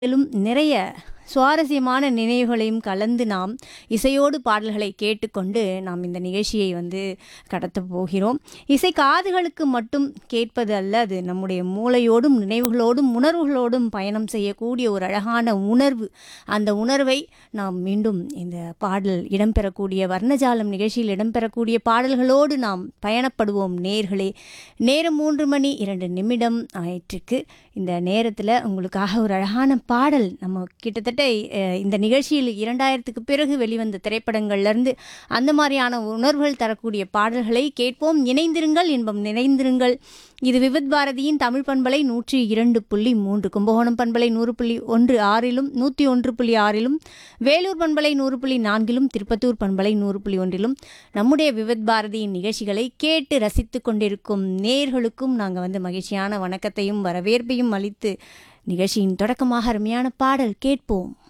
மேலும் நிறைய சுவாரஸ்யமான நினைவுகளையும் கலந்து நாம் இசையோடு பாடல்களை கேட்டுக்கொண்டு நாம் இந்த நிகழ்ச்சியை வந்து கடத்தப் போகிறோம் இசை காதுகளுக்கு மட்டும் கேட்பது அல்ல அது நம்முடைய மூளையோடும் நினைவுகளோடும் உணர்வுகளோடும் பயணம் செய்யக்கூடிய ஒரு அழகான உணர்வு அந்த உணர்வை நாம் மீண்டும் இந்த பாடல் இடம்பெறக்கூடிய வர்ணஜாலம் நிகழ்ச்சியில் இடம்பெறக்கூடிய பாடல்களோடு நாம் பயணப்படுவோம் நேர்களே நேரம் மூன்று மணி இரண்டு நிமிடம் ஆயிற்றுக்கு இந்த நேரத்தில் உங்களுக்காக ஒரு அழகான பாடல் நம்ம கிட்டத்தட்ட அஹ், இந்த நிகழ்ச்சியில் இரண்டாயிரத்துக்கு பிறகு வெளிவந்த திரைப்படங்கள்லேருந்து அந்த மாதிரியான உணர்வுகள் தரக்கூடிய பாடல்களை கேட்போம் இணைந்திருங்கள் இன்பம் நிறைந்திருங்கள் இது விவித் பாரதியின் தமிழ் பண்பலை நூற்றி இரண்டு புள்ளி மூன்று கும்பகோணம் பண்பலை நூறு புள்ளி ஒன்று ஆறிலும் நூற்றி ஒன்று புள்ளி ஆறிலும் வேலூர் பண்பலை நூறு புள்ளி நான்கிலும் திருப்பத்தூர் பண்பலை நூறு புள்ளி ஒன்றிலும் நம்முடைய விவித் பாரதியின் நிகழ்ச்சிகளை கேட்டு ரசித்து கொண்டிருக்கும் நேர்களுக்கும் நாங்கள் வந்து மகிழ்ச்சியான வணக்கத்தையும் வரவேற்பையும் அளித்து நிகழ்ச்சியின் தொடக்கமாக அருமையான பாடல் கேட்போம்